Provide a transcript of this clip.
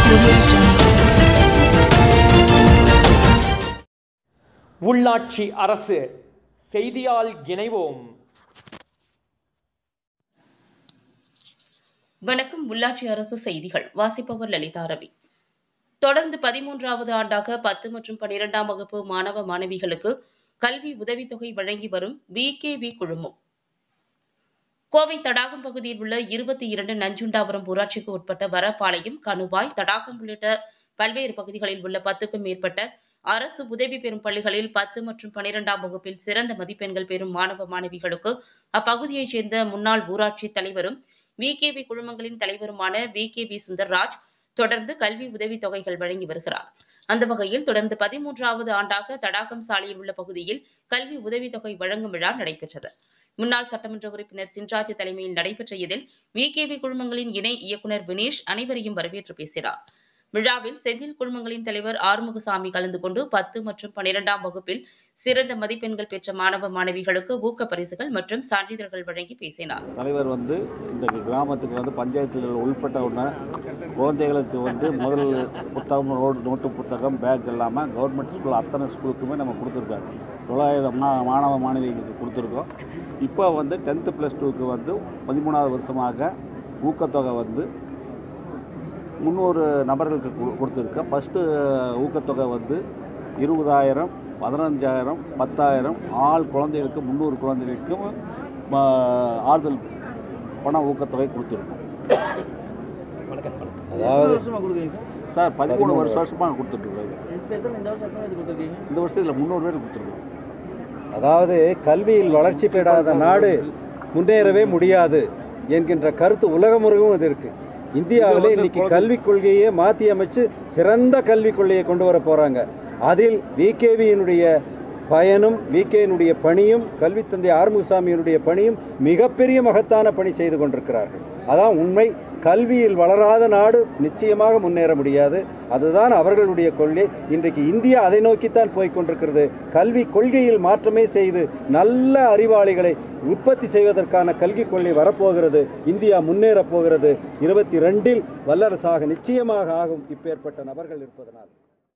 Audio Jungle. உள்ளாட்சி அரசு செய்தியால் இணைவோம் வணக்கம் உள்ளாட்சி அரசு செய்திகள் வாசிப்பவர் லலிதா ரவி தொடர்ந்து பதிமூன்றாவது ஆண்டாக பத்து மற்றும் பனிரெண்டாம் வகுப்பு மாணவ மாணவிகளுக்கு கல்வி உதவித்தொகை வழங்கி வரும் பிகேவி குழுமம் கோவை தடாகம் பகுதியில் உள்ள இருபத்தி இரண்டு நஞ்சுண்டாபுரம் ஊராட்சிக்கு உட்பட்ட வரப்பாளையம் கணுவாய் தடாகம் உள்ளிட்ட பல்வேறு பகுதிகளில் உள்ள பத்துக்கும் மேற்பட்ட அரசு உதவி பெறும் பள்ளிகளில் பத்து மற்றும் பனிரெண்டாம் வகுப்பில் சிறந்த மதிப்பெண்கள் பெறும் மாணவ மாணவிகளுக்கு அப்பகுதியைச் சேர்ந்த முன்னாள் ஊராட்சி தலைவரும் விகேவி குழுமங்களின் தலைவருமான வி கே வி சுந்தர்ராஜ் தொடர்ந்து கல்வி உதவித் தொகைகள் வழங்கி வருகிறார் அந்த வகையில் தொடர்ந்து பதிமூன்றாவது ஆண்டாக தடாகம் சாலையில் உள்ள பகுதியில் கல்வி உதவித்தொகை வழங்கும் விழா நடைபெற்றது முன்னாள் சட்டமன்ற உறுப்பினர் சின்ராஜ் தலைமையில் நடைபெற்ற இதில் விகேவி குழுமங்களின் இணை இயக்குநர் வினேஷ் அனைவரையும் வரவேற்று பேசினார் விழாவில் செந்தில் குழுமங்களின் தலைவர் ஆறுமுகசாமி கலந்து கொண்டு பத்து மற்றும் பனிரெண்டாம் வகுப்பில் சிறந்த மதிப்பெண்கள் பெற்ற மாணவ மாணவிகளுக்கு ஊக்க பரிசுகள் மற்றும் சான்றிதழ்கள் வழங்கி பேசினார் தலைவர் வந்து இந்த கிராமத்துக்கு வந்து பஞ்சாயத்தில் உள்பட்ட உடனே குழந்தைகளுக்கு வந்து முதல் புத்தகம் ரோடு நோட்டு புத்தகம் பேக் இல்லாமல் கவர்மெண்ட் ஸ்கூல் அத்தனை ஸ்கூலுக்குமே நம்ம கொடுத்துருக்காங்க தொள்ளாயிரம் மா மாணவ மாணவிகளுக்கு கொடுத்துருக்கோம் இப்போ வந்து டென்த்து ப்ளஸ் டூக்கு வந்து பதிமூணாவது வருஷமாக ஊக்கத்தொகை வந்து முந்நூறு நபர்களுக்கு கு- கொடுத்துருக்கோம் ஃபஸ்ட்டு ஊக்கத்தொகை வந்து இருபதாயிரம் பதினஞ்சாயிரம் பத்தாயிரம் ஆள் குழந்தைகளுக்கு முந்நூறு குழந்தைகளுக்கும் ம, ஆறுதல் பண ஊக்கத்தொகை கொடுத்துருக்கோம் அதாவது வருஷமா கொடுக்குறீங்க சார் சார் பதிமூணு பதிமூணு வருஷம் வருஷமாக கொடுத்துட்ருக்கோம் இப்போ எத்தனை இந்த வருஷம் எத்தனை பேருக்கு கொடுத்துருக்கீங்க இந்த வருஷத்தில் முந்நூறு பேர் கொடுத்துருக்கோம் அதாவது கல்வியில் வளர்ச்சி பெறாத நாடு முன்னேறவே முடியாது என்கின்ற கருத்து உலகமுறையும் இது இருக்கு இந்தியாவில் வந்து இன்னைக்கு குழந்தை- கல்விக் கொள்கையே மாற்றி அமைச்சு சிறந்த கல்விக் கொள்கையை கொண்டு வர போறாங்க அதில் விகேவியினுடைய பயனும் விகேனுடைய பணியும் கல்வித் தந்தை ஆறுமுகசாமியினுடைய பணியும் மிகப்பெரிய மகத்தான பணி செய்து கொண்டிருக்கிறார்கள் அதான் உண்மை கல்வியில் வளராத நாடு நிச்சயமாக முன்னேற முடியாது அதுதான் அவர்களுடைய கொள்கை இன்றைக்கு இந்தியா அதை நோக்கித்தான் போய்க் கொண்டிருக்கிறது கல்வி கொள்கையில் மாற்றமே செய்து நல்ல அறிவாளிகளை உற்பத்தி செய்வதற்கான கல்விக் கொள்கை வரப்போகிறது இந்தியா முன்னேறப் போகிறது இருபத்தி ரெண்டில் வல்லரசாக நிச்சயமாக ஆகும் இப்பேற்பட்ட நபர்கள் இருப்பதனால்